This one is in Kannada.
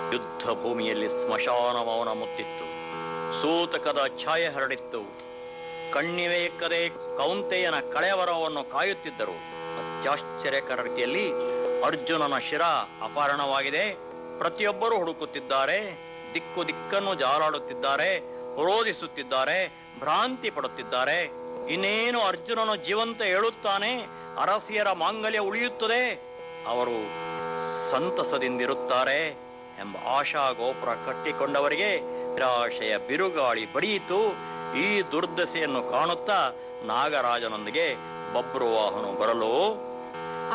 ಯುದ್ಧ ಭೂಮಿಯಲ್ಲಿ ಸ್ಮಶಾನ ಮೌನ ಮುತ್ತಿತ್ತು ಸೂತಕದ ಛಾಯೆ ಹರಡಿತ್ತು ಕಣ್ಣಿವೆ ಎಕ್ಕದೆ ಕೌಂತೆಯನ ಕಳೆಯವರವನ್ನು ಕಾಯುತ್ತಿದ್ದರು ಅತ್ಯಾಶ್ಚರ್ಯಕರ ರೀತಿಯಲ್ಲಿ ಅರ್ಜುನನ ಶಿರ ಅಪಹರಣವಾಗಿದೆ ಪ್ರತಿಯೊಬ್ಬರೂ ಹುಡುಕುತ್ತಿದ್ದಾರೆ ದಿಕ್ಕು ದಿಕ್ಕನ್ನು ಜಾಲಾಡುತ್ತಿದ್ದಾರೆ ರೋಧಿಸುತ್ತಿದ್ದಾರೆ ಭ್ರಾಂತಿ ಪಡುತ್ತಿದ್ದಾರೆ ಇನ್ನೇನು ಅರ್ಜುನನು ಜೀವಂತ ಹೇಳುತ್ತಾನೆ ಅರಸಿಯರ ಮಾಂಗಲ್ಯ ಉಳಿಯುತ್ತದೆ ಅವರು ಸಂತಸದಿಂದಿರುತ್ತಾರೆ ಎಂಬ ಆಶಾ ಗೋಪುರ ಕಟ್ಟಿಕೊಂಡವರಿಗೆ ನಿರಾಶೆಯ ಬಿರುಗಾಳಿ ಬಡಿಯಿತು ಈ ದುರ್ದಶೆಯನ್ನು ಕಾಣುತ್ತಾ ನಾಗರಾಜನೊಂದಿಗೆ ಬಬ್ರುವಾಹನು ಬರಲು